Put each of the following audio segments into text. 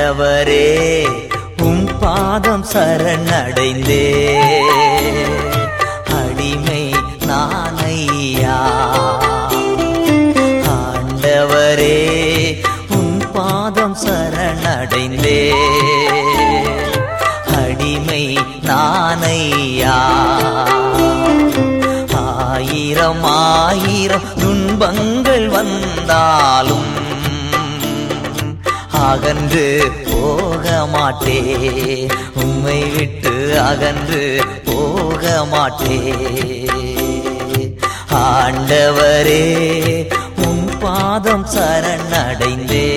ஆண்டவரே உம் பாதம் சரணடைந்தே அடிமை நானையா ஆண்டவரே உம் பாதம் சரணடைந்தே அடிமை நானையா ஆயிரம் ஆயிரம் துன்பங்கள் வந்தாலும் அகன்று போக மாட்டே உம்மை விட்டு அகன்று போக மாட்டே ஆண்டவரே உம் பாதம் சரணடைந்தே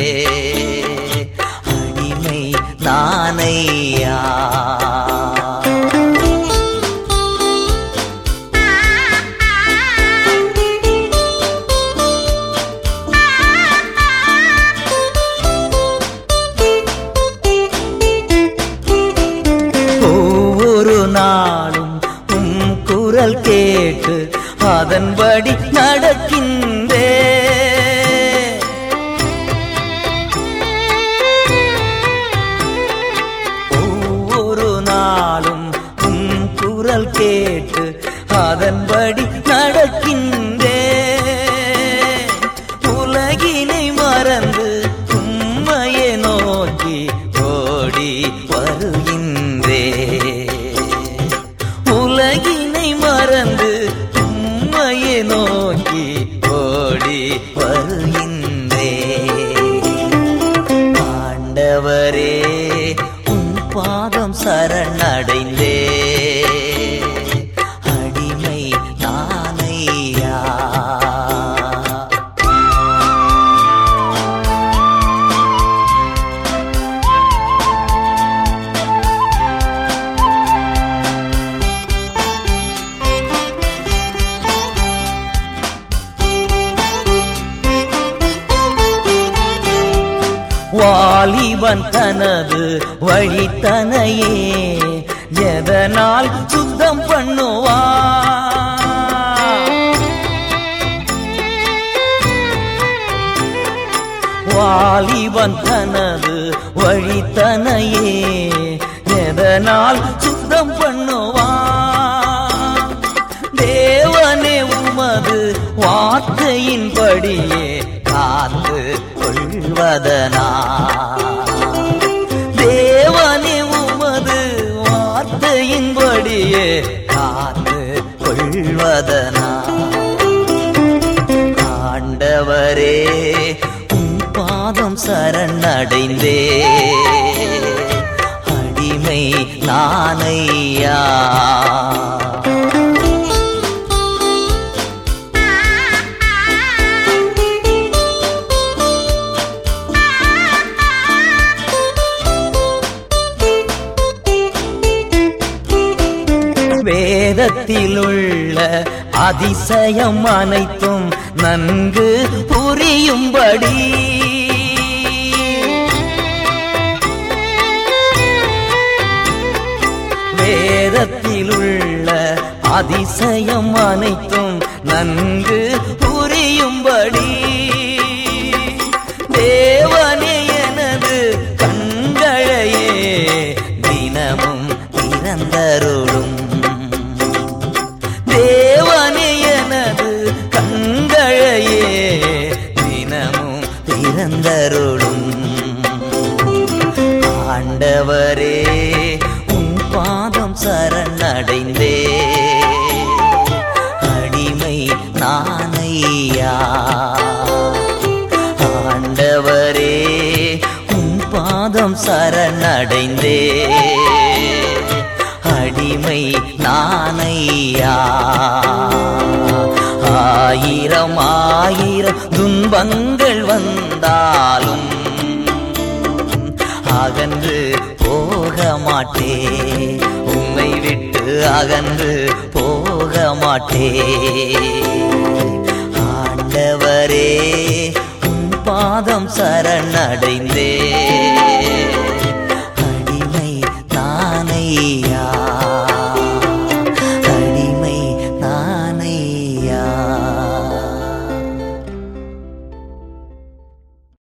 அடிமை நானையா ஒவ்வொரு நாளும் உம் குரல் கேட்டு அதன்படி நடக்கின்றே ஒவ்வொரு நாளும் உம் குரல் கேட்டு அதன்படி நடக்கின்றே உலகினை மறந்து உம்மையை நோக்கி ஓடி வருகின்றே உலகினை மறந்து உம்மையை நோக்கி ஓடி வருகின்றே ஆண்டவரே உம் பாதம் சரணடைந்தே அடிமை நானையா வாலிபன் தனது வழித்தனையே எதனால் சுத்தம் பண்ணுவா வாலிபன் தனது வழித்தனையே எதனால் சுத்தம் பண்ணுவா தேவனே உமது வார்த்தையின்படியே காத்து கொள்வதனா தேவனே உமது வார்த்தையின்படியே காத்து கொள்வதனா ஆண்டவரே உம் பாதம் சரணடைந்தே அடிமை நானையா வேதத்திலுள்ள அதிசயம் அனைத்தும் நன்கு புரியும்படி வேதத்திலுள்ள அதிசயம் அனைத்தும் நன்கு புரியும்படி தேவனே எனது கண்களையே தினமும் திறந்தருளும் தேவனே எனது கண்களையே தினமும் திறந்தருளும் ஆண்டவரே உன் பாதம் சரணடைந்தே அடிமை நானையா ஆண்டவரே உன் பாதம் சரணடைந்தே அடிமை நானையா ஆயிரம் ஆயிரம் துன்பங்கள் வந்தாலும் அகன்று போக மாட்டே உம்மை விட்டு அகன்று போக மாட்டே ஆண்டவரே உம் பாதம் சரணடைந்தே